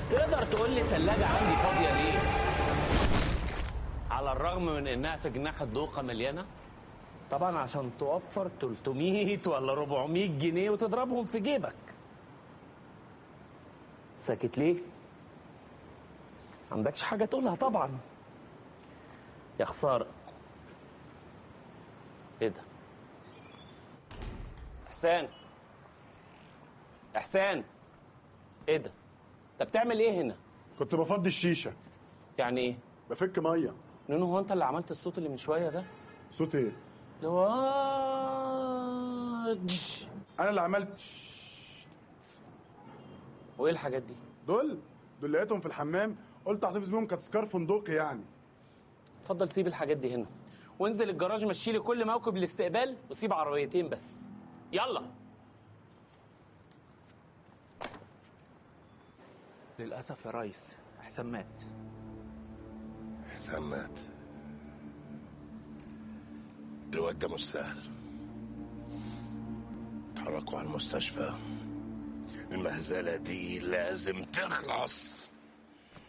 تقدر تقول لي التلاجة عندي فاضية ليه؟ على الرغم من انها في جناح الدوقة مليانة طبعا عشان توفر 300 ولا 400 جنيه وتضربهم في جيبك ساكت ليه؟ عندكش حاجة تقولها طبعا يا خسارة ايه ده؟ احسان احسان ايه ده؟ انت بتعمل ايه هنا؟ كنت بفضي الشيشه يعني ايه؟ بفك ميه نونو هو انت اللي عملت الصوت اللي من شويه ده؟ صوت ايه اللي هو آه، جش. انا اللي عملت وايه الحاجات دي؟ دول دول لقيتهم في الحمام قلت احتفظ بيهم كتذكار فندقي يعني اتفضل سيب الحاجات دي هنا وانزل الجراج مشي لي كل موكب الاستقبال وسيب عربيتين بس يلا للأسف يا ريس حسام مات حسام مات الواد ده مش سهل اتحركوا على المستشفى المهزلة دي لازم تخلص